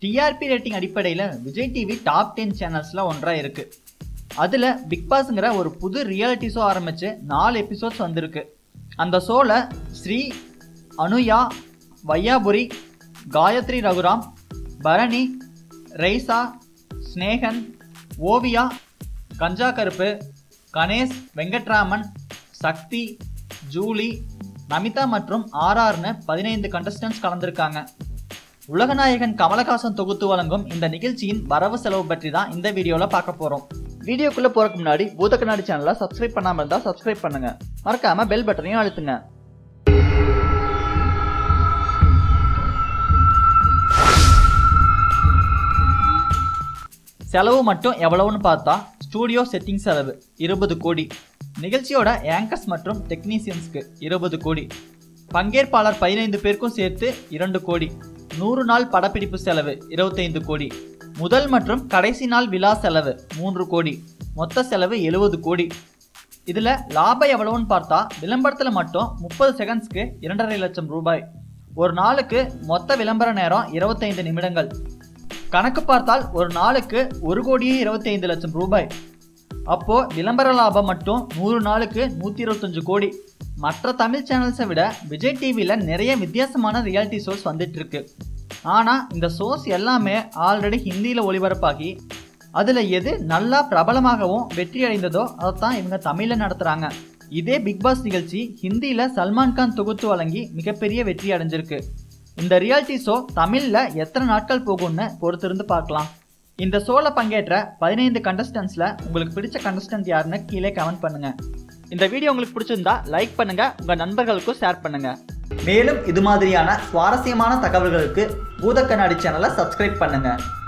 TRP rating அடிப்படையில் Vijay TV top ten சேனல்ஸில் ஒன்றாக இருக்குது அதில் பிக் பாஸ்ங்கிற ஒரு புது ரியாலிட்டி ஷோ ஆரம்பித்து நாலு எபிசோட்ஸ் வந்திருக்கு அந்த ஷோவில் ஸ்ரீ அனுயா வையாபுரி காயத்ரி ரகுராம் பரணி ரெய்சா ஸ்னேகன் ஓவியா கஞ்சா கருப்பு கணேஷ் வெங்கட்ராமன் சக்தி ஜூலி நமிதா மற்றும் ஆர்ஆர்னு பதினைந்து கண்டஸ்டன்ஸ் கலந்திருக்காங்க உலகநாயகன் கமலஹாசன் தொகுத்து வழங்கும் இந்த நிகழ்ச்சியின் வரவு செலவு பற்றி தான் இந்த வீடியோவில் பார்க்க போகிறோம் வீடியோக்குள்ளே போகிறதுக்கு முன்னாடி பூத கண்ணாடி சேனலை சப்ஸ்கிரைப் பண்ணாமல் இருந்தால் சப்ஸ்கிரைப் பண்ணுங்க மறக்காம பெல் பட்டனையும் அழுத்துங்க செலவு மட்டும் எவ்வளவுன்னு பார்த்தா ஸ்டூடியோ செட்டிங் செலவு இருபது கோடி நிகழ்ச்சியோட ஆங்கர்ஸ் மற்றும் டெக்னீசியன்ஸ்க்கு இருபது கோடி பங்கேற்பாளர் பதினைந்து பேருக்கும் சேர்த்து இரண்டு கோடி நூறு நாள் படப்பிடிப்பு செலவு இருபத்தைந்து கோடி முதல் மற்றும் கடைசி நாள் விழா செலவு மூன்று கோடி மொத்த செலவு எழுபது கோடி இதில் லாபம் எவ்வளவுன்னு பார்த்தா விளம்பரத்தில் மட்டும் முப்பது செகண்ட்ஸ்க்கு இரண்டரை லட்சம் ரூபாய் ஒரு நாளுக்கு மொத்த விளம்பர நேரம் இருபத்தைந்து நிமிடங்கள் கணக்கு பார்த்தால் ஒரு நாளுக்கு ஒரு கோடியே இருபத்தைந்து லட்சம் ரூபாய் அப்போ விளம்பர லாபம் மட்டும் நூறு நாளுக்கு நூற்றி இருபத்தஞ்சு கோடி மற்ற தமிழ் சேனல்ஸை விட விஜய் டிவியில் நிறைய வித்தியாசமான ரியாலிட்டி ஷோஸ் வந்துட்டு இருக்கு ஆனால் இந்த ஷோஸ் எல்லாமே ஆல்ரெடி ஹிந்தியில் ஒளிபரப்பாகி அதில் எது நல்லா பிரபலமாகவும் வெற்றி அடைந்ததோ அதைத்தான் இவங்க தமிழில் நடத்துகிறாங்க இதே பிக் பாஸ் நிகழ்ச்சி ஹிந்தியில் சல்மான் கான் தொகுத்து வழங்கி மிகப்பெரிய வெற்றி அடைஞ்சிருக்கு இந்த ரியாலிட்டி ஷோ தமிழில் எத்தனை நாட்கள் போகும்னு பொறுத்திருந்து பார்க்கலாம் இந்த ஷோவில் பங்கேற்ற பதினைந்து கண்டஸ்டன்ஸில் உங்களுக்கு பிடிச்ச கண்டஸ்டன்ட் யாருன்னு கீழே கமெண்ட் பண்ணுங்க இந்த வீடியோ உங்களுக்கு பிடிச்சிருந்தா லைக் பண்ணுங்க உங்கள் நண்பர்களுக்கும் ஷேர் பண்ணுங்க மேலும் இது மாதிரியான சுவாரஸ்யமான தகவல்களுக்கு பூத கண்ணாடி சேனலை சப்ஸ்கிரைப் பண்ணுங்க